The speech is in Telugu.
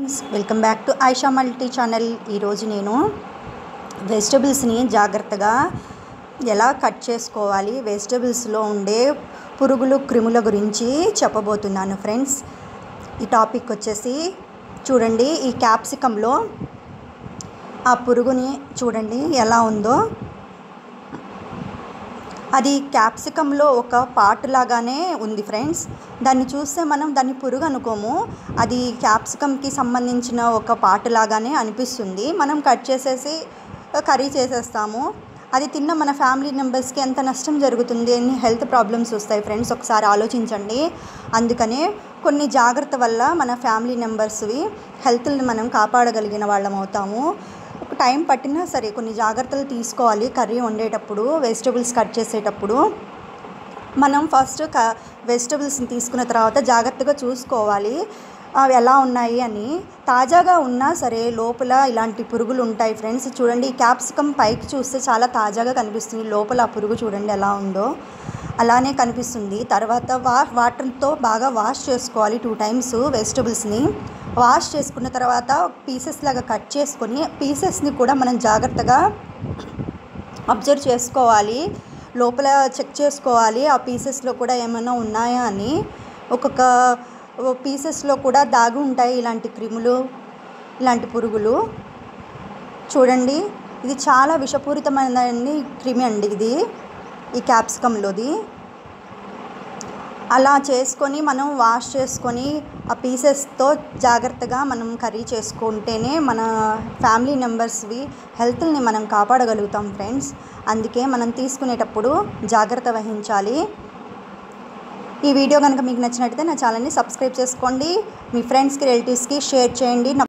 friends welcome back to Aisha multi channel ఈరోజు నేను వెజిటబుల్స్ని జాగ్రత్తగా ఎలా కట్ చేసుకోవాలి వెజిటబుల్స్లో ఉండే పురుగులు క్రిముల గురించి చెప్పబోతున్నాను ఫ్రెండ్స్ ఈ టాపిక్ వచ్చేసి చూడండి ఈ క్యాప్సికంలో ఆ పురుగుని చూడండి ఎలా ఉందో అది క్యాప్సికంలో ఒక పార్ట్ లాగానే ఉంది ఫ్రెండ్స్ దాన్ని చూస్తే మనం దాన్ని పురుగు అనుకోము అది క్యాప్సికంకి సంబంధించిన ఒక పార్ట్ లాగానే అనిపిస్తుంది మనం కట్ చేసేసి కర్రీ చేసేస్తాము అది తిన్న మన ఫ్యామిలీ మెంబర్స్కి ఎంత నష్టం జరుగుతుంది ఎన్ని హెల్త్ ప్రాబ్లమ్స్ వస్తాయి ఫ్రెండ్స్ ఒకసారి ఆలోచించండి అందుకనే కొన్ని జాగ్రత్త వల్ల మన ఫ్యామిలీ మెంబర్స్వి హెల్త్ని మనం కాపాడగలిగిన వాళ్ళం అవుతాము ఒక టైం పట్టినా సరే కొన్ని జాగ్రత్తలు తీసుకోవాలి కర్రీ వండేటప్పుడు వెజిటబుల్స్ కట్ చేసేటప్పుడు మనం ఫస్ట్ క వెజిటబుల్స్ని తీసుకున్న తర్వాత జాగ్రత్తగా చూసుకోవాలి అవి ఎలా ఉన్నాయి అని తాజాగా ఉన్నా సరే లోపల ఇలాంటి పురుగులు ఉంటాయి ఫ్రెండ్స్ చూడండి ఈ క్యాప్సికమ్ పైకి చూస్తే చాలా తాజాగా కనిపిస్తుంది లోపల ఆ పురుగు చూడండి ఎలా ఉందో అలానే కనిపిస్తుంది తర్వాత వా వాటర్తో బాగా వాష్ చేసుకోవాలి టూ టైమ్స్ వెజిటబుల్స్ని వాష్ చేసుకున్న తర్వాత పీసెస్ లాగా కట్ చేసుకొని పీసెస్ని కూడా మనం జాగ్రత్తగా అబ్జర్వ్ చేసుకోవాలి లోపల చెక్ చేసుకోవాలి ఆ పీసెస్లో కూడా ఏమైనా ఉన్నాయా అని ఒక్కొక్క పీసెస్లో కూడా దాగి ఉంటాయి ఇలాంటి క్రిములు ఇలాంటి పురుగులు చూడండి ఇది చాలా విషపూరితమైన క్రిమి అండి ఇది ఈ క్యాప్సికంలోది అలా చేసుకొని మనం వాష్ చేసుకొని ఆ పీసెస్తో జాగ్రత్తగా మనం కర్రీ చేసుకుంటేనే మన ఫ్యామిలీ మెంబర్స్వి హెల్త్ని మనం కాపాడగలుగుతాం ఫ్రెండ్స్ అందుకే మనం తీసుకునేటప్పుడు జాగ్రత్త వహించాలి ఈ వీడియో కనుక మీకు నచ్చినట్టయితే నా ఛానల్ని సబ్స్క్రైబ్ చేసుకోండి మీ ఫ్రెండ్స్కి రిలేటివ్స్కి షేర్ చేయండి